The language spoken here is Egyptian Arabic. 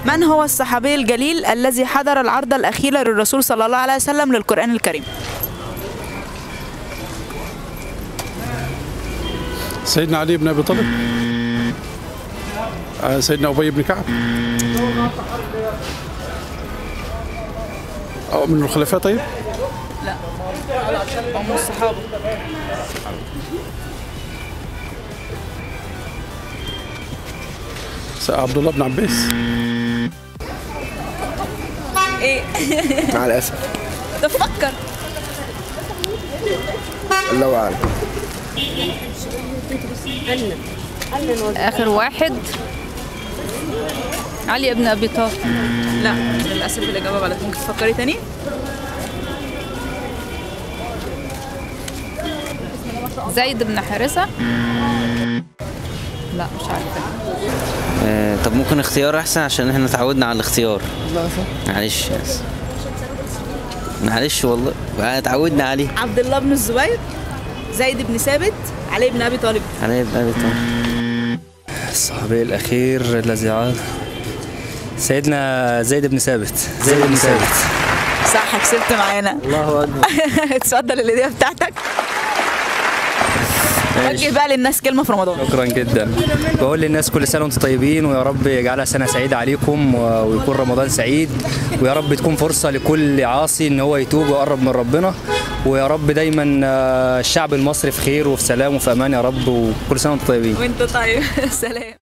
من هو الصحابي الجليل الذي حضر العرض الأخير للرسول صلى الله عليه وسلم للقرآن الكريم سيدنا علي بن ابي طالب آه، سيدنا ابي بن كعب أو من الخلفاء طيب لا هم الصحابة س- عبد الله بن عباس ايه مع الاسف تفكر الله اعلم آخر واحد علي بن أبي طالب لا للأسف الإجابة غلط ممكن تفكري تاني زيد بن حارثة لا مش عارفة آه، طب ممكن اختيار احسن عشان احنا اتعودنا على الاختيار معلش يس. معلش والله بقى اتعودنا عليه عبد الله بن الزبير زيد بن ثابت علي بن أبي طالب عليه بقى طبعا الصحابي الأخير الذي عاد سيدنا زيد بن ثابت زيد بن ثابت صح كسبت معانا الله أكبر اتفضل الهدية بتاعتك وجه بقى للناس كلمة في رمضان شكرا جدا بقول للناس كل سنة وانتم طيبين ويا رب يجعلها سنة سعيدة عليكم و- ويكون رمضان سعيد ويا رب تكون فرصة لكل عاصي ان هو يتوب ويقرب من ربنا ويا رب دايما آه، الشعب المصري في خير وفي سلام وفي امان يا رب وكل سنة وانتم طيبين وانت طيب سلام